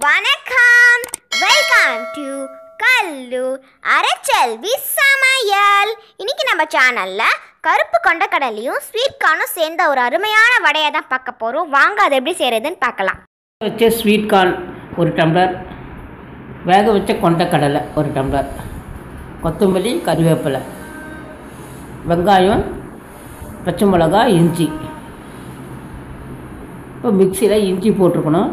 வணக்கம் welcome to Kallur அரைச்செல்வி சமையல் இன்னைக்கு நம்ம சேனல்ல கருப்பு கொண்டக்கடலையும் ஸ்வீட் கார்னும் சேர்ந்த ஒரு அருமையான வடையை தான் பார்க்க போறோம் வாங்க அது எப்படி செய்யறதுன்னு பார்க்கலாம் வச்ச ஸ்வீட் கார்ன் ஒரு டம்ளர் வேக வச்ச கொண்டக்கடலை ஒரு டம்ளர் கொத்தமல்லி கறிவேப்பிலை வெங்காயம் பச்சை மிளகாய் இஞ்சி இப்போ மிக்சியில் இஞ்சி போட்டிருக்கணும்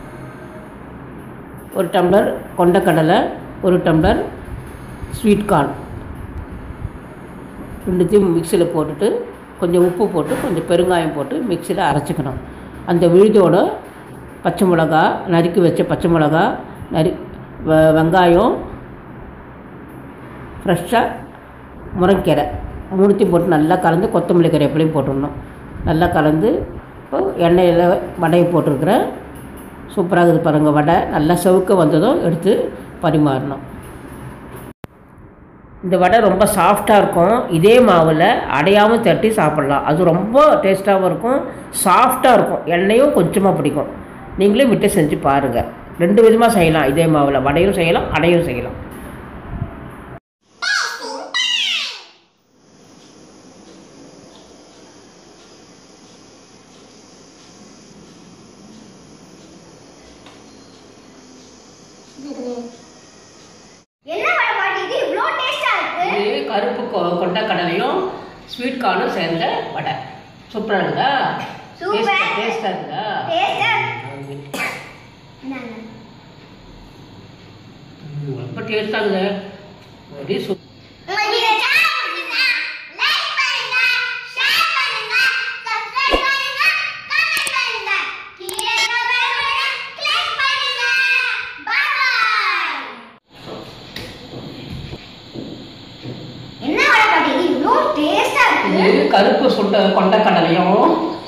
ஒரு டம்ளர் கொண்டக்கடலை ஒரு டம்ளர் ஸ்வீட் கார்ன் ரெண்டுத்தையும் மிக்சியில் போட்டுட்டு கொஞ்சம் உப்பு போட்டு கொஞ்சம் பெருங்காயம் போட்டு மிக்சியில் அரைச்சிக்கணும் அந்த விழுதோட பச்சை மிளகா நறுக்கி வச்ச பச்சை மிளகா நறு வெ- வெங்காயம் ஃப்ரெஷ்ஷாக முருங்கீரை மூணுத்தையும் போட்டு நல்லா கலந்து கொத்தமல்லி கறிவேப்பிலையும் போட்டுடணும் நல்லா கலந்து இப்போ எண்ணெயில் வடையை போட்டிருக்கிறேன் சூப்பராக இருக்குது பாருங்கள் வடை நல்லா செவுக்க வந்ததும் எடுத்து பரிமாறணும் இந்த வடை ரொம்ப சாஃப்டாக இருக்கும் இதே மாவில் அடையாமல் தட்டி சாப்பிட்லாம் அது ரொம்ப டேஸ்ட்டாகவும் இருக்கும் சாஃப்டாக இருக்கும் எண்ணெயும் கொஞ்சமாக பிடிக்கும் நீங்களே விட்டு செஞ்சு பாருங்கள் ரெண்டு விதமாக செய்யலாம் இதே மாவில் வடையும் செய்யலாம் அடையும் செய்யலாம் என்ன வடை பாட்டி இது இவ்வளோ டேஸ்டா இருக்கு இது கருப்பு கொ- கொண்டக்கடலையும் ஸ்வீட் கார்னும் சேர்ந்த வடை சூப்பராக இருந்தா Super. டேஸ்ட்டாக இருந்தா டேஸ்டா ம், ரொம்ப டேஸ்ட்டாக இருக்குது வெரி சூப்பர் உங்களுக்கு இந்த சேனல் பிடிச்சிருந்தா லைக் பண்ணுங்க ஷேர் பண்ணுங்க சப்ஸ்கிரைப் பண்ணுங்க கமெண்ட் பண்ணுங்க கீழே இருக்க பெல் பட்டனை கிளிக் பண்ணுங்க பை என்ன வடை பாட்டி இது இவ்வளோ டேஸ்டா இருக்கு இது கருப்பு சுட்ட கொண்டக்கடலையும்